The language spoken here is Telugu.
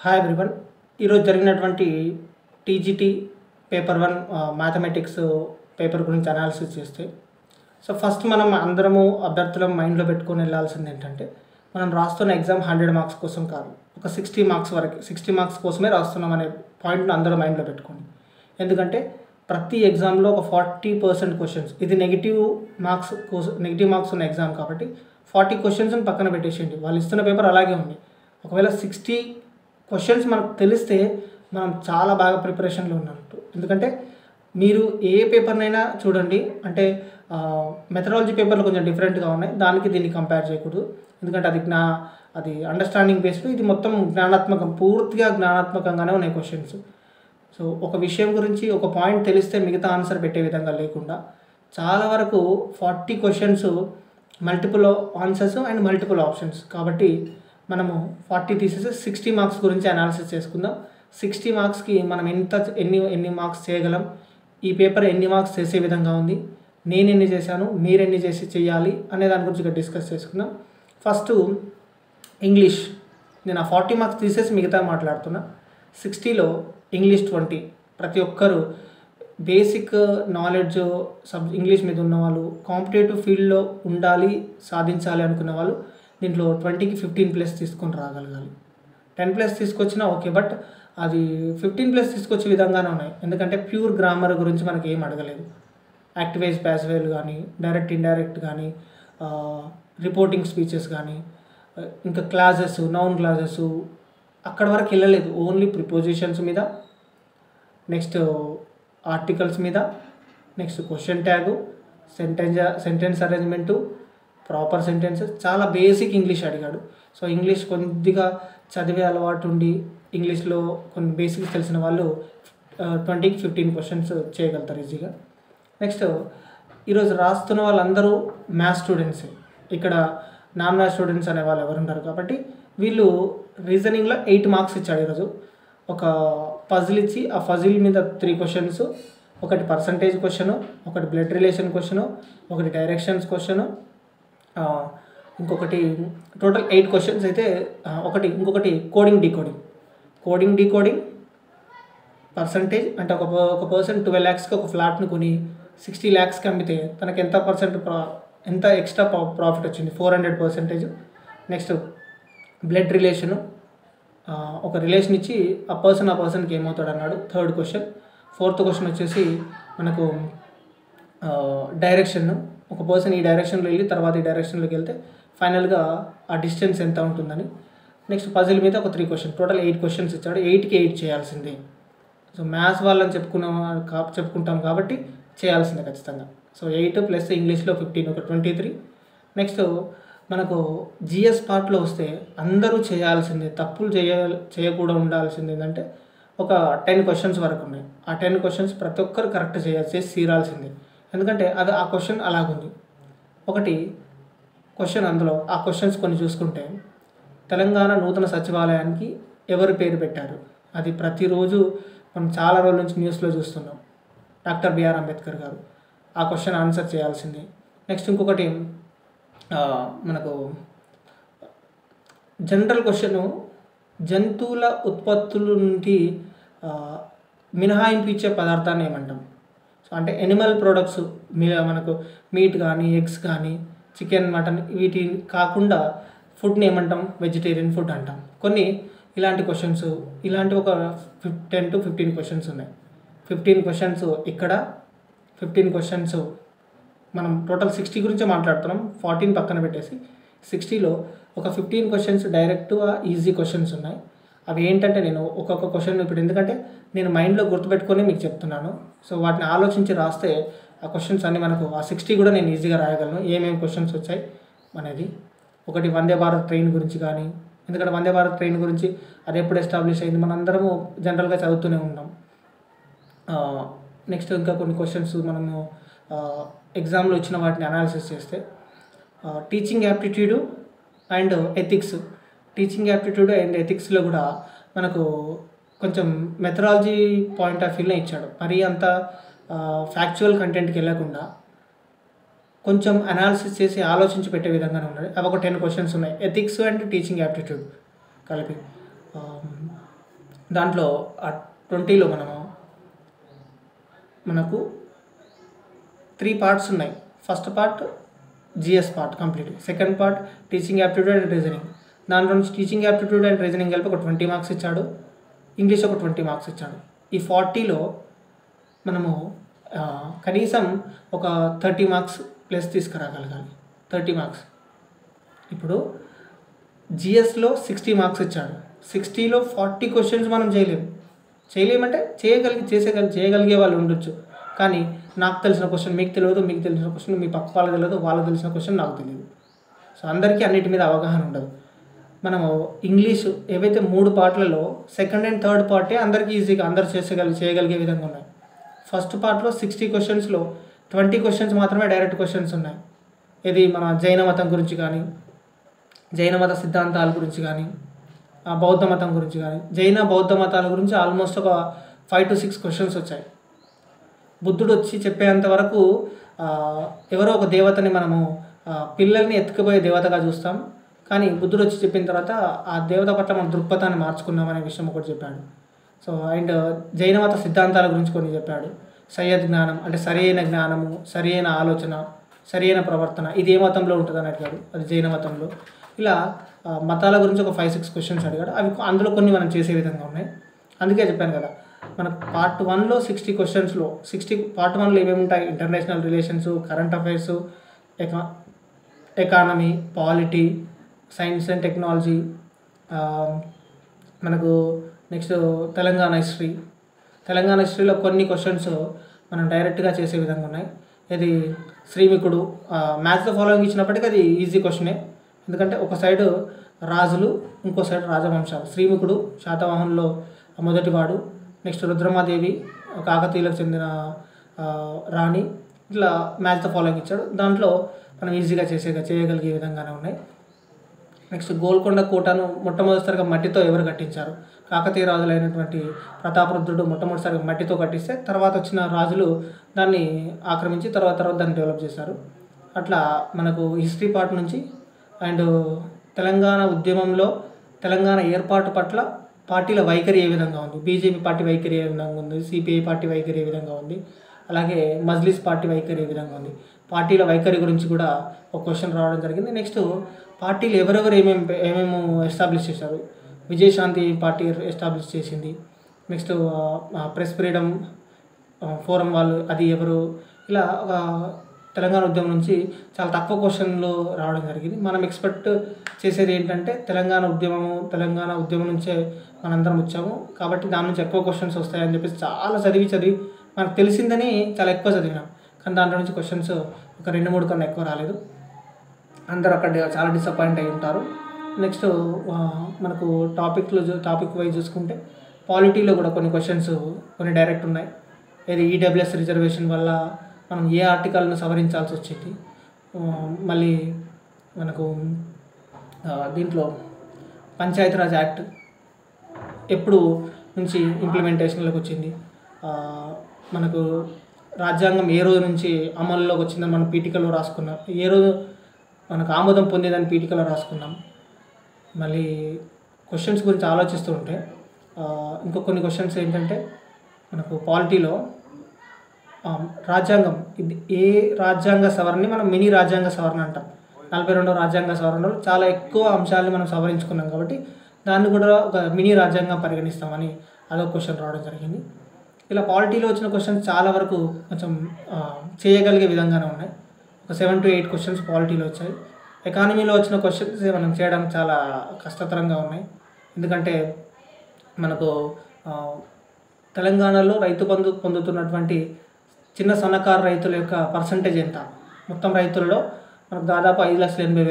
హాయ్ ఎవ్రీవన్ ఈరోజు జరిగినటువంటి TGT paper one mathematics paper గురించి అనాలిసిస్ చేస్తే సో ఫస్ట్ మనం అందరము అభ్యర్థులం మైండ్లో పెట్టుకొని వెళ్ళాల్సింది ఏంటంటే మనం రాస్తున్న ఎగ్జామ్ హండ్రెడ్ మార్క్స్ కోసం కాదు ఒక సిక్స్టీ మార్క్స్ వరకు సిక్స్టీ మార్క్స్ కోసమే రాస్తున్నాం అనే పాయింట్ను అందరూ మైండ్లో పెట్టుకోండి ఎందుకంటే ప్రతి ఎగ్జామ్లో ఒక ఫార్టీ పర్సెంట్ క్వశ్చన్స్ ఇది నెగిటివ్ మార్క్స్ కోసం నెగిటివ్ మార్క్స్ ఉన్న ఎగ్జామ్ కాబట్టి ఫార్టీ క్వశ్చన్స్ని పక్కన పెట్టేసేయండి వాళ్ళు ఇస్తున్న పేపర్ అలాగే ఉంది ఒకవేళ సిక్స్టీ క్వశ్చన్స్ మనకు తెలిస్తే మనం చాలా బాగా ప్రిపరేషన్లో ఉన్నట్టు ఎందుకంటే మీరు ఏ పేపర్నైనా చూడండి అంటే మెథడాలజీ పేపర్లు కొంచెం డిఫరెంట్గా ఉన్నాయి దానికి దీన్ని కంపేర్ చేయకూడదు ఎందుకంటే అది జ్ఞా అది అండర్స్టాండింగ్ బేస్డ్ ఇది మొత్తం జ్ఞానాత్మకం పూర్తిగా జ్ఞానాత్మకంగానే ఉన్నాయి క్వశ్చన్స్ సో ఒక విషయం గురించి ఒక పాయింట్ తెలిస్తే మిగతా ఆన్సర్ పెట్టే విధంగా లేకుండా చాలా వరకు forty questions multiple answers and multiple options కాబట్టి మనము ఫార్టీ తీసేసి సిక్స్టీ మార్క్స్ గురించి అనాలిసిస్ చేసుకుందాం సిక్స్టీ మార్క్స్కి మనం ఎంత ఎన్ని ఎన్ని మార్క్స్ చేయగలం ఈ పేపర్ ఎన్ని మార్క్స్ చేసే విధంగా ఉంది నేను ఎన్ని చేశాను మీరు ఎన్ని చేసి చేయాలి అనే దాని గురించి ఇక్కడ డిస్కస్ చేసుకుందాం ఫస్ట్ ఇంగ్లీష్ నేను ఆ ఫార్టీ మార్క్స్ తీసేసి మిగతా మాట్లాడుతున్నా సిక్స్టీలో ఇంగ్లీష్ ట్వంటీ ప్రతి ఒక్కరు బేసిక్ నాలెడ్జ్ సబ్ ఇంగ్లీష్ మీద ఉన్న వాళ్ళు కాంపిటేటివ్ ఫీల్డ్లో ఉండాలి సాధించాలి అనుకున్న వాళ్ళు దీంట్లో ట్వంటీకి ఫిఫ్టీన్ ప్లస్ తీసుకొని రాగలగాలి టెన్ ప్లస్ తీసుకొచ్చినా ఓకే బట్ అది ఫిఫ్టీన్ ప్లస్ తీసుకొచ్చే విధంగానే ఉన్నాయి ఎందుకంటే ప్యూర్ గ్రామర్ గురించి మనకి ఏం అడగలేదు యాక్టివైజ్ ప్యాసివేల్ కానీ డైరెక్ట్ ఇండైరెక్ట్ కానీ రిపోర్టింగ్ స్పీచెస్ కానీ ఇంకా క్లాజెస్ నౌన్ క్లాజెస్ అక్కడ వరకు వెళ్ళలేదు ఓన్లీ ప్రిపోజిషన్స్ మీద నెక్స్ట్ ఆర్టికల్స్ మీద next question tag sentence sentence arrangement proper sentences చాలా బేసిక్ ఇంగ్లీష్ అడిగాడు సో ఇంగ్లీష్ కొద్దిగా చదివే అలవాటు ఉండి ఇంగ్లీష్లో కొన్ని బేసిక్స్ తెలిసిన వాళ్ళు ట్వంటీకి ఫిఫ్టీన్ క్వశ్చన్స్ చేయగలుగుతారు ఈజీగా నెక్స్ట్ ఈరోజు రాస్తున్న వాళ్ళందరూ మ్యాథ్స్ స్టూడెంట్సే ఇక్కడ నాన్ మ్యాథ్స్ స్టూడెంట్స్ అనే వాళ్ళు ఎవరు ఉంటారు కాబట్టి వీళ్ళు రీజనింగ్లో ఎయిట్ మార్క్స్ ఇచ్చాడు ఈరోజు ఒక పజిల్ ఇచ్చి ఆ పజిల్ మీద త్రీ క్వశ్చన్స్ ఒకటి పర్సంటేజ్ క్వశ్చను ఒకటి బ్లడ్ రిలేషన్ క్వశ్చను ఒకటి డైరెక్షన్స్ క్వశ్చను ఇంకొకటి టోటల్ ఎయిట్ క్వశ్చన్స్ అయితే ఒకటి ఇంకొకటి coding decoding coding decoding percentage అంటే ఒక ఒక పర్సన్ ట్వెల్వ్ ల్యాక్స్కి ఒక ఫ్లాట్ను కొని సిక్స్టీ ల్యాక్స్కి అమ్మితే తనకి ఎంత పర్సెంట్ ప్రా ఎంత ఎక్స్ట్రా ప్రాఫిట్ వచ్చింది four hundred percentage next blood relation ఒక రిలేషన్ ఇచ్చి ఆ పర్సన్ ఆ పర్సన్కి ఏమవుతాడు అన్నాడు థర్డ్ క్వశ్చన్ ఫోర్త్ క్వశ్చన్ వచ్చేసి మనకు డైరెక్షన్ ఒక పర్సన్ ఈ డైరెక్షన్లో వెళ్ళి తర్వాత ఈ డైరెక్షన్లోకి వెళ్తే ఫైనల్గా ఆ డిస్టెన్స్ ఎంత ఉంటుందని నెక్స్ట్ పజిల్ మీద ఒక three question total eight questions ఇచ్చాడు ఎయిట్కి ఎయిట్ చేయాల్సిందే సో మ్యాథ్స్ వాళ్ళని చెప్పుకున్నాం కా చెప్పుకుంటాం కాబట్టి చేయాల్సిందే ఖచ్చితంగా సో ఎయిట్ ప్లస్ ఇంగ్లీష్లో ఫిఫ్టీన్ ఒక ట్వంటీ త్రీ నెక్స్ట్ మనకు జిఎస్ పార్ట్లో వస్తే అందరూ చేయాల్సిందే తప్పులు చేయ చేయకుండా ఉండాల్సింది ఏంటంటే ఒక టెన్ క్వశ్చన్స్ వరకు ఉన్నాయి ఆ టెన్ క్వశ్చన్స్ ప్రతి ఒక్కరు కరెక్ట్ చేయాలి చేసి తీరాల్సిందే ఎందుకంటే అది ఆ క్వశ్చన్ అలాగుంది ఒకటి క్వశ్చన్ అందులో ఆ క్వశ్చన్స్ కొన్ని చూసుకుంటే తెలంగాణ నూతన సచివాలయానికి ఎవరు పేరు పెట్టారు అది ప్రతిరోజు మనం చాలా రోజుల నుంచి న్యూస్లో చూస్తున్నాం డాక్టర్ బిఆర్ అంబేద్కర్ గారు ఆ క్వశ్చన్ ఆన్సర్ చేయాల్సిందే నెక్స్ట్ ఇంకొకటి మనకు జనరల్ క్వశ్చన్ జంతువుల ఉత్పత్తుల నుండి మినహాయింపు ఇచ్చే పదార్థాన్ని ఏమంటాం సో అంటే ఎనిమల్ ప్రోడక్ట్స్ మీ మనకు మీట్ కానీ ఎగ్స్ కానీ చికెన్ మటన్ వీటి కాకుండా ఫుడ్ని ఏమంటాం వెజిటేరియన్ ఫుడ్ అంటాం కొన్ని ఇలాంటి క్వశ్చన్స్ ఇలాంటి ఒక ఫిఫ్ టెన్ టు ఫిఫ్టీన్ క్వశ్చన్స్ ఉన్నాయి ఫిఫ్టీన్ క్వశ్చన్స్ ఇక్కడ ఫిఫ్టీన్ క్వశ్చన్స్ మనం టోటల్ సిక్స్టీ గురించే మాట్లాడుతున్నాం ఫార్టీన్ పక్కన పెట్టేసి సిక్స్టీలో ఒక fifteen questions direct easy questions ఉన్నాయి అవి ఏంటంటే నేను ఒక్కొక్క క్వశ్చన్ ఇప్పుడు ఎందుకంటే నేను మైండ్లో గుర్తుపెట్టుకొని మీకు చెప్తున్నాను సో వాటిని ఆలోచించి రాస్తే ఆ క్వశ్చన్స్ అన్నీ మనకు ఆ సిక్స్టీ కూడా నేను ఈజీగా రాయగలను ఏమేమి క్వశ్చన్స్ వచ్చాయి అనేది ఒకటి వందే భారత్ ట్రైన్ గురించి కానీ ఎందుకంటే వందే భారత్ ట్రైన్ గురించి అది ఎప్పుడు ఎస్టాబ్లిష్ అయింది మనందరము జనరల్గా చదువుతూనే ఉంటాం నెక్స్ట్ ఇంకా కొన్ని క్వశ్చన్స్ మనము ఎగ్జామ్లో ఇచ్చిన వాటిని అనాలిసిస్ చేస్తే teaching aptitude and ethics teaching aptitude and ఎథిక్స్లో కూడా మనకు కొంచెం మెథడాలజీ పాయింట్ ఆఫ్ వ్యూలో ఇచ్చాడు మరీ అంత ఫ్యాక్చువల్ కంటెంట్కి వెళ్ళకుండా కొంచెం అనాలిసిస్ చేసి ఆలోచించి పెట్టే విధంగానే ఉన్నాయి అవి ఒక టెన్ క్వశ్చన్స్ ఉన్నాయి ఎథిక్స్ అండ్ టీచింగ్ యాప్టిట్యూడ్ కలిపి దాంట్లో ఆ ట్వంటీలో మనము మనకు త్రీ పార్ట్స్ ఉన్నాయి first part GS part complete second part teaching aptitude and reasoning దాంట్లో నుంచి టీచింగ్ యాప్టిట్యూడ్ అండ్ రీజనింగ్ కలిపి ఒక ట్వంటీ మార్క్స్ ఇచ్చాడు ఇంగ్లీష్ ఒక ట్వంటీ మార్క్స్ ఇచ్చాడు ఈ ఫార్టీలో మనము ఆ, కనీసం ఒక థర్టీ మార్క్స్ ప్లస్ తీసుకురాగలగాలి థర్టీ మార్క్స్ ఇప్పుడు జిఎస్లో సిక్స్టీ మార్క్స్ ఇచ్చాడు సిక్స్టీలో ఫార్టీ క్వశ్చన్స్ మనం చేయలేము చేయలేమంటే చేయగలిగి చేసేగలి చేయగలిగే వాళ్ళు ఉండొచ్చు కానీ నాకు తెలిసిన క్వశ్చన్ మీకు తెలియదు మీకు తెలిసిన క్వశ్చన్ మీ పక్క వాళ్ళకి తెలియదు వాళ్ళకి తెలిసిన క్వశ్చన్ నాకు తెలియదు సో అందరికీ అన్నిటి మీద అవగాహన ఉండదు మనము ఇంగ్లీష్ ఏవైతే మూడు పార్ట్లలో సెకండ్ అండ్ థర్డ్ పార్టే అందరికీ ఈజీగా అందరు చేసేగలి చేయగలిగే విధంగా ఉన్నాయి ఫస్ట్ పార్ట్లో సిక్స్టీ క్వశ్చన్స్లో ట్వంటీ క్వశ్చన్స్ మాత్రమే డైరెక్ట్ క్వశ్చన్స్ ఉన్నాయి ఇది మన జైన మతం గురించి కానీ జైన మత సిద్ధాంతాల గురించి కానీ ఆ బౌద్ధ మతం గురించి కానీ జైన బౌద్ధ మతాల గురించి ఆల్మోస్ట్ ఒక ఫైవ్ టు సిక్స్ క్వశ్చన్స్ వచ్చాయి బుద్ధుడు వచ్చి చెప్పేంత వరకు ఆ, ఎవరో ఒక దేవతని మనము ఆ, పిల్లల్ని ఎత్తుకుపోయే దేవతగా చూస్తాం కానీ బుద్ధుడు వచ్చి చెప్పిన తర్వాత ఆ దేవత పట్ల మన దృక్పథాన్ని మార్చుకున్నాం అనే విషయం ఒకటి చెప్పాడు సో అండ్ జైన మత సిద్ధాంతాల గురించి కొన్ని చెప్పాడు సయ్యద్ జ్ఞానం అంటే సరైన జ్ఞానము సరైన ఆలోచన సరైన ప్రవర్తన ఇది ఏ మతంలో ఉంటుంది అని అడిగాడు అది జైన మతంలో ఇలా ఆ, మతాల గురించి ఒక ఫైవ్ సిక్స్ క్వశ్చన్స్ అడిగాడు అవి అందులో కొన్ని మనం చేసే విధంగా ఉన్నాయి అందుకే చెప్పాను కదా మన పార్ట్ వన్లో సిక్స్టీ క్వశ్చన్స్లో సిక్స్టీ పార్ట్ వన్లో ఏమేమి ఉంటాయి ఇంటర్నేషనల్ రిలేషన్స్ కరెంట్ అఫైర్స్ ఎకా economy polity science and technology మనకు నెక్స్ట్ తెలంగాణ హిస్టరీ తెలంగాణ హిస్టరీలో కొన్ని క్వశ్చన్స్ మనం డైరెక్ట్గా చేసే విధంగా ఉన్నాయి ఇది శ్రీమికుడు మ్యాథ్స్ ఫాలోయింగ్ ఇచ్చినప్పటికీ అది ఈజీ క్వశ్చనే ఎందుకంటే ఒక సైడు రాజులు ఇంకో సైడ్ రాజవంశాలు శ్రీముఖుడు శాతవాహనంలో మొదటివాడు నెక్స్ట్ రుద్రమాదేవి కాకతీయులకు చెందిన ఆ, రాణి ఇట్లా మ్యాచ్ ద ఫాలోయింగ్ ఇచ్చాడు దాంట్లో మనం ఈజీగా చేసే చేయగలిగే విధంగానే ఉన్నాయి నెక్స్ట్ గోల్కొండ కోటను మొట్టమొదటిసారిగా మట్టితో ఎవరు కట్టించారు కాకతీయ రాజులైనటువంటి ప్రతాపరుద్రుడు మొట్టమొదటిసారిగా మట్టితో కట్టిస్తే తర్వాత వచ్చిన రాజులు దాన్ని ఆక్రమించి తర్వాత తర్వాత దాన్ని డెవలప్ చేశారు అట్లా మనకు హిస్టరీ పార్ట్ నుంచి అండ్ తెలంగాణ ఉద్యమంలో తెలంగాణ ఏర్పాటు పట్ల పార్టీల వైఖరి ఏ విధంగా ఉంది బీజేపీ పార్టీ వైఖరి ఏ విధంగా ఉంది సిపిఐ పార్టీ వైఖరి ఏ విధంగా ఉంది అలాగే మజ్లిస్ పార్టీ వైఖరి ఏ విధంగా ఉంది పార్టీల వైఖరి గురించి కూడా ఒక క్వశ్చన్ రావడం జరిగింది నెక్స్ట్ పార్టీలు ఎవరెవరు ఏమేమి ఏమేమి ఎస్టాబ్లిష్ చేశారు విజయశాంతి పార్టీ ఎస్టాబ్లిష్ చేసింది నెక్స్ట్ ప్రెస్ ఫ్రీడమ్ ఫోరం వాళ్ళు అది ఎవరు ఇలా ఒక తెలంగాణ ఉద్యమం నుంచి చాలా తక్కువ క్వశ్చన్లు రావడం జరిగింది మనం ఎక్స్పెక్ట్ చేసేది ఏంటంటే తెలంగాణ ఉద్యమము తెలంగాణ ఉద్యమం నుంచే మనందరం వచ్చాము కాబట్టి దాని నుంచి ఎక్కువ క్వశ్చన్స్ వస్తాయని చెప్పేసి చాలా చదివి చదివి మనకు తెలిసిందని చాలా ఎక్కువ చదివినాం కానీ దాంట్లో నుంచి క్వశ్చన్స్ ఒక రెండు మూడు కన్నా ఎక్కువ రాలేదు అందరూ అక్కడ చాలా డిసప్పాయింట్ అయి ఉంటారు నెక్స్ట్ ఆ, మనకు టాపిక్లో టాపిక్ వైజ్ చూసుకుంటే పాలిటీలో కూడా కొన్ని క్వశ్చన్స్ కొన్ని డైరెక్ట్ ఉన్నాయి ఇది ఈడబ్ల్యూఎస్ రిజర్వేషన్ వల్ల మనం ఏ ఆర్టికల్ను సవరించాల్సి వచ్చింది ఆ, మళ్ళీ మనకు ఆ, దీంట్లో పంచాయతీరాజ్ యాక్ట్ ఎప్పుడు నుంచి ఇంప్లిమెంటేషన్లోకి వచ్చింది ఆ, మనకు రాజ్యాంగం ఏ రోజు నుంచి అమల్లోకి వచ్చిందని మనం పీఠికలో రాసుకున్నాం ఏ రోజు మనకు ఆమోదం పొందేదని పీఠికలో రాసుకున్నాం మళ్ళీ క్వశ్చన్స్ గురించి ఆలోచిస్తూ ఉంటే ఆ, ఇంకో కొన్ని క్వశ్చన్స్ ఏంటంటే మనకు పాలిటీలో ఆ, రాజ్యాంగం ఇది ఏ రాజ్యాంగ సవరణని మనం మినీ రాజ్యాంగ సవరణ అంటాం నలభై రెండవ రాజ్యాంగ సవరణలో చాలా ఎక్కువ అంశాలని మనం సవరించుకున్నాం కాబట్టి దాన్ని కూడా ఒక మినీ రాజ్యాంగం పరిగణిస్తామని అదొక క్వశ్చన్ రావడం జరిగింది ఇలా పాలిటీలో వచ్చిన క్వశ్చన్స్ చాలా వరకు కొంచెం ఆ, చేయగలిగే విధంగానే ఉన్నాయి ఒక సెవెన్ టు ఎయిట్ క్వశ్చన్స్ పాలిటీలో వచ్చాయి ఎకానమీలో వచ్చిన క్వశ్చన్స్ మనం చేయడానికి చాలా కష్టతరంగా ఉన్నాయి ఎందుకంటే మనకు ఆ, తెలంగాణలో రైతు బంధు పొందుతున్నటువంటి చిన్న సన్నకారు రైతుల యొక్క పర్సంటేజ్ ఎంత మొత్తం రైతుల్లో మనకు దాదాపు ఐదు లక్షల ఎనభై వేల